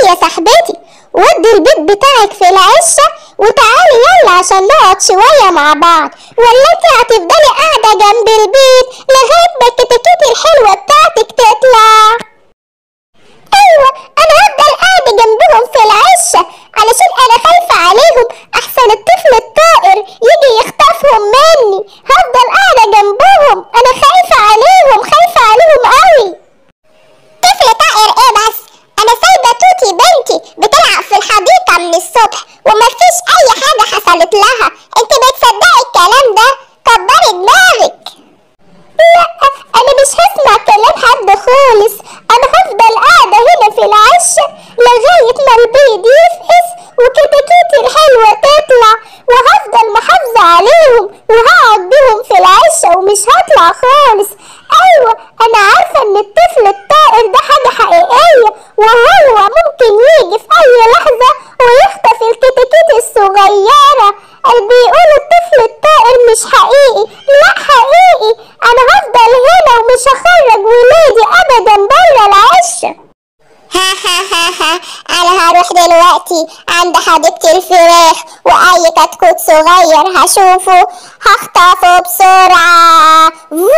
يا صاحبتي ودي البيت بتاعك في العشة وتعالي يلا عشان نقعد شوية مع بعض ولا انت هتفضلي قاعدة جنب البيت لغاية ما الكتاكيت الحلوة بتاعتك تطلع ايوه انا هفضل قاعدة جنبهم في العشة علشان انا خايفة عليهم احسن الطفل الطائر يجي يخطفهم مني هفضل قاعدة جنبهم انا خايفة عليهم خايفة عليهم قوي طفل طائر ايه بس انا سايبه توتي بنتي بتلعب في الحديقه من الصبح ومفيش اي حاجه حصلت لها انت بتصدقي الكلام ده كبري دماغك لا انا مش هسمع كلام حد خالص انا هفضل قاعده هنا في العشه لغايه ما البيض يفقس وكتاكيتي الحلوه تطلع وهفضل محافظه عليهم وهقعد بيهم في العشه ومش هطلع خالص ايوه انا عارفه ان الطفل الطائر ده حاجه حقيقيه وهو ممكن يجي في اي لحظه ويخطف الكتاكيت الصغيره اللي بيقولوا الطفل الطائر مش حقيقي لا حقيقي انا هفضل هنا ومش هخرج ولادي ابدا بره العشه ها ها ها ها انا هروح دلوقتي عند حديقة الفراخ واي كتكوت صغير هشوفه هخطفه بسرعة فوو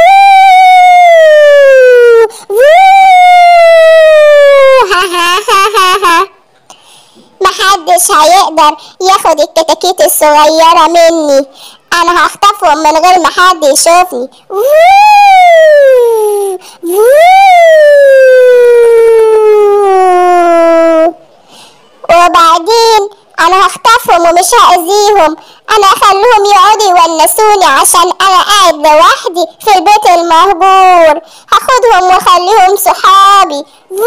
فوو ها ها ها ها ها محدش هيقدر ياخد الكتاكيت الصغيرة مني انا هخطفهم من غير ما حد يشوفني فوو فوو وبعدين انا هخطفهم ومش هأذيهم انا هخليهم يقعدوا يونسوني عشان انا قاعد لوحدي في البيت المهجور هاخدهم واخليهم صحابي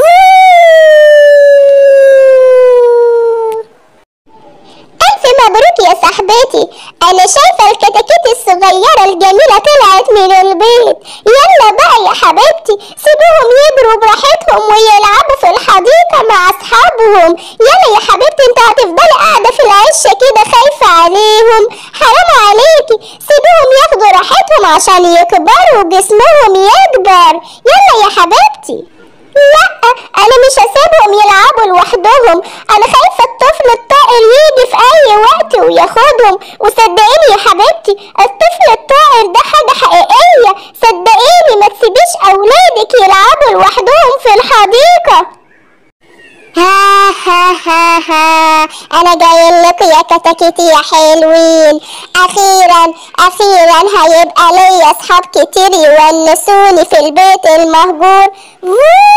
ألف مبروك يا صاحبتي أنا شايفة الكتاكيت الصغيرة الجميلة طلعت من البيت يلا بقى يا حبيبتي سيبوهم يجروا براحتهم ويلعبوا في الحديقة مع أصحابهم يلا يا حبيبتي انت هتفضلي قاعدة في العشة كده خايفة عليهم حرام عليكي سيبوهم ياخدوا راحتهم عشان يكبروا وجسمهم يكبر يلا يا حبيبتي لا انا مش هسيبهم يلعبوا لوحدهم انا خايفه الطفل الطائر يجي في اي وقت وياخدهم وصدقيني يا حبيبتي الطفل الطائر ده حاجه حقيقيه صدقيني ما تسيبيش اولادك يلعبوا لوحدهم في الحديقه ها ها ها ها انا جاي لكم يا كتاكيتي يا حلوين اخيرا اخيرا هيبقى ليا اصحاب كتير يونسوني في البيت المهجور ووو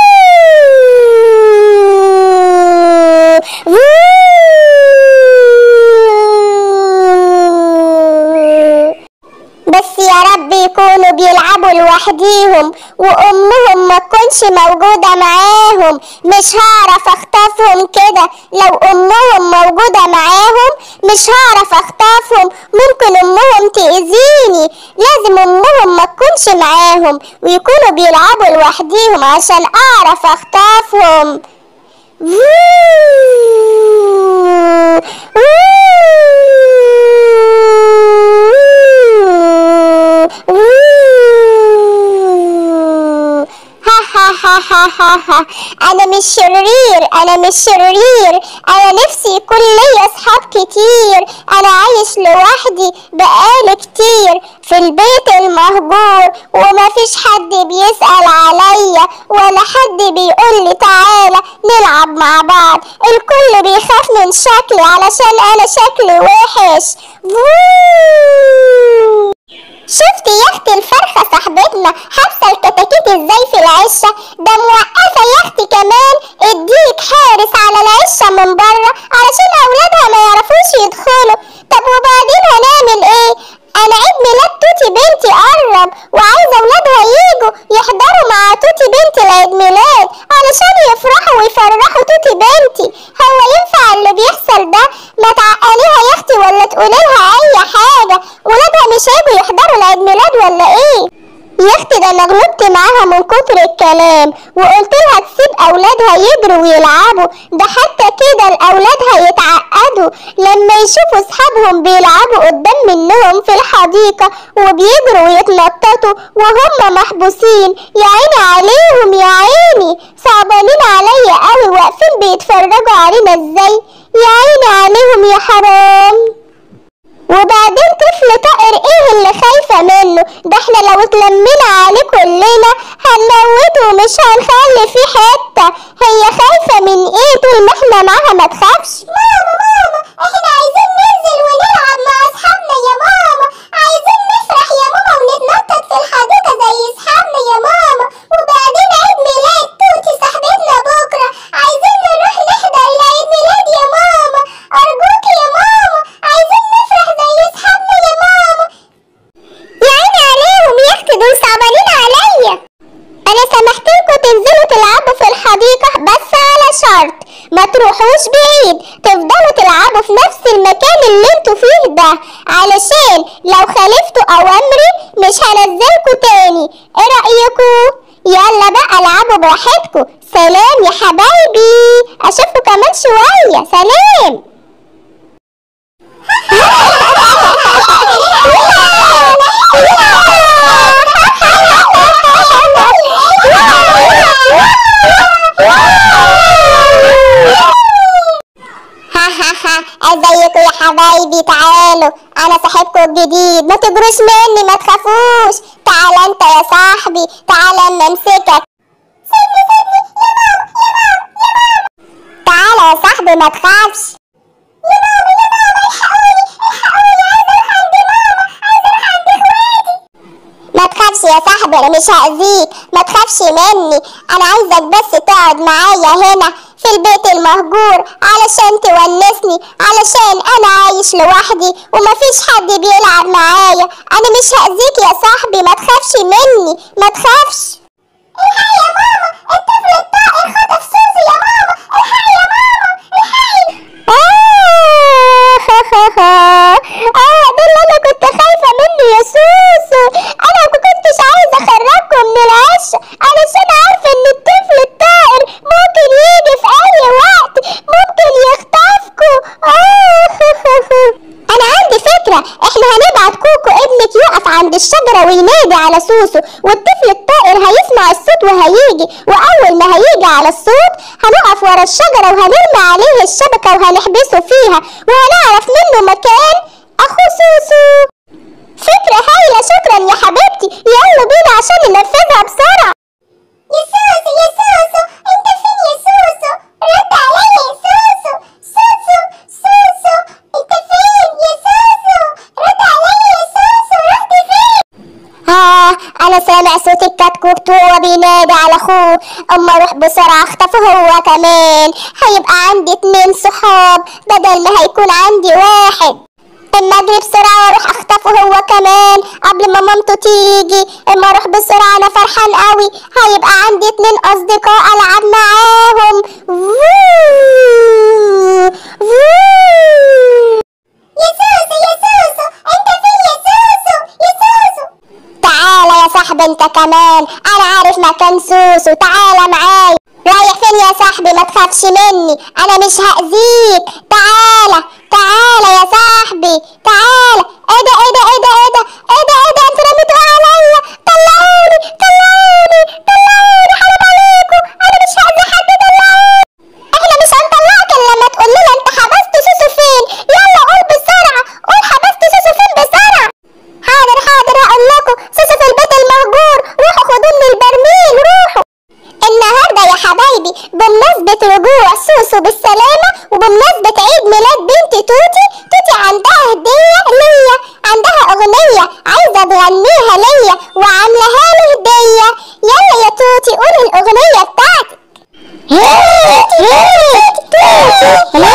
ووو بس يا رب يكونوا بيلعبوا لوحديهم وامهم ما تكونش موجودة معاهم مش هعرف اخطفهم كده لو امهم موجودة معاهم مش هعرف اخطفهم ممكن امهم تأذيني لازم امهم ما تكونش معاهم ويكونوا بيلعبوا لوحديهم عشان اعرف اخطفهم انا مش شرير انا مش شرير انا نفسي يكون لي اصحاب كتير انا عايش لوحدي بقالي كتير في البيت المهجور ومفيش حد بيسأل عليا ولا حد بيقول لي تعالى نلعب مع بعض الكل بيخاف من شكلي علشان انا شكلي وحش فووو. شفتي يا اختي الفرخة صاحبتنا حابسة الكتاكيت ازاي في العشة ده موقفة يا اختي كمان الديك حارس على العشة من بره علشان اولادها ما يعرفوش يدخلوا طب وبعدين هنعمل ايه انا عيد ميلاد توتي بنتي قرب وعايزة اولادها يجوا يحضروا مع توتي بنتي العيد ميلاد علشان يفرحوا ويفرحوا توتي بنتي هو ينفع اللي بيحصل ده ما تعقليها يا اختي ولا تقولي لها اي حاجة ولادها مش هيجوا يحضروا العيد ميلاد ولا ايه يا اختي ده انا غلطت معاها من كتر الكلام وقلت لها تسيب اولادها يجروا ويلعبوا ده حتى كده الاولاد هيتعقدوا لما يشوفوا اصحابهم بيلعبوا قدام منهم في الحديقة وبيجروا ويتنططوا وهم محبوسين يا عيني عليهم يا عيني صعبانين عليا قوي واقفين بيتفرجوا علينا ازاي يا عيني عليهم يا حرام وبعدين طفل طائر ايه اللي خايفة منه ده احنا لو اتلمينا عليه كلنا هنموته ومش هنخلي فيه حتة هي خايفة من ايه طول ما احنا معاها ما تخافش ماما ماما احنا عايزين ننزل ونلعب مع اصحابنا يا ماما عايزين نفرح يا ماما ونتنطط في الحديقة زي اصحابنا يا ماما وبعدين عيد ميلاد توتي صاحبتنا بكرة عايزين نروح نحضر العيد ميلاد يا ماما ارجوك يا ماما عايزين نفرح زي اصحابنا يا ماما يا عيني عليهم يا اختي دول صعبانين عليا انا سمحت لكم تنزلوا تلعبوا في الحديقة بس على شرط ما تروحوش بعيد تفضلوا تلعبوا في نفس المكان اللي انتوا فيه ده علشان لو خالفتوا اوامري مش هنزلكوا تاني ايه رأيكم يلا بقى العبوا براحتكم سلام يا حبايبي اشوفكم كمان شوية سلام ها ها ها ازيكم يا حبايبي تعالوا انا صاحبكم الجديد ما تجروش مني ما تخافوش تعال انت يا صاحبي تعال اما امسكك تعال يا صاحبي ما تخافش ما تخافش يا صاحبي انا مش هأذيك ما تخافش مني انا عايزك بس تقعد معايا هنا في البيت المهجور علشان تونسني علشان انا عايش لوحدي ومفيش حد بيلعب معايا انا مش هأذيك يا صاحبي ما تخافش مني ما تخافش الحقي يا ماما الطفل الطائر خطف سوسي يا ماما الحقي يا ماما الحقي اه ده اللي انا كنت خايفة منه يا سوسو انا ما كنتش عايزة اخرجكم من العش علشان عارفة ان الطفل الطائر ممكن يجي في اي وقت ممكن يخطفكم انا عندي فكرة احنا هنبعت كوكو ابنك يقف عند الشجرة وينادي على سوسو والطفل الطائر هيسمع الصوت وهيجي واول ما هيجي على الصوت هنقف ورا الشجرة وهنرمي عليه الشبكة وهنحبسه فيها وهنعرف منه مكان اخو سوسو فكرة هايلة شكرا يا حبيبتي يلا بينا عشان ننفذها بسرعة يا سوسو يا سوسو انت فين يا سوسو رد عليا يا سوسو سوسو سوسو انت فين يا سوسو رد عليا يا سوسو رحت فين ها انا سامع صوت الكتكوت وهو بينادي على اخوه اما اروح بسرعه اخطفه هو كمان هيبقى عندي اتنين صحاب بدل ما هيكون عندي واحد اما اجري بسرعه واروح اخطفه هو كمان قبل ما مامته تيجي اما اروح بسرعه انا فرحان قوي هيبقى عندي اتنين اصدقاء العب معاهم فوو فوو يا سوسو يا سوسو انت فين يا سوسو يا سوسو تعالى يا صاحبي انت كمان انا عارف مكان سوسو تعالى معايا رايح فين يا صاحبي ما تخافش مني انا مش هأذيك تعالى تعالى يا صاحبي تعالى ايه ده ايه ده ايه ده ايه ده ايه ده ايه ده انتوا رميتوا عليا طلعوني طلعوني طلعوني حرام عليكم انا مش هأذي حد طلعوني احنا مش هنطلعك الا لما تقول لنا انت حبست سوسو فين يلا قول بسرعة قول حبست سوسو فين بسرعة حاضر حاضر هقول لكم سوسو في البيت المهجور روحوا خدوه من البرميل روحوا النهارده يا حبايبي بمناسبة رجوع سوسو بالسلامة وبمناسبة عيد ميلاد بنتي توتي توتي عندها هدية ليا عندها أغنية عايزة تغنيها ليا وعاملاها لي هدية يلا يا توتي قولي الأغنية بتاعتك توتي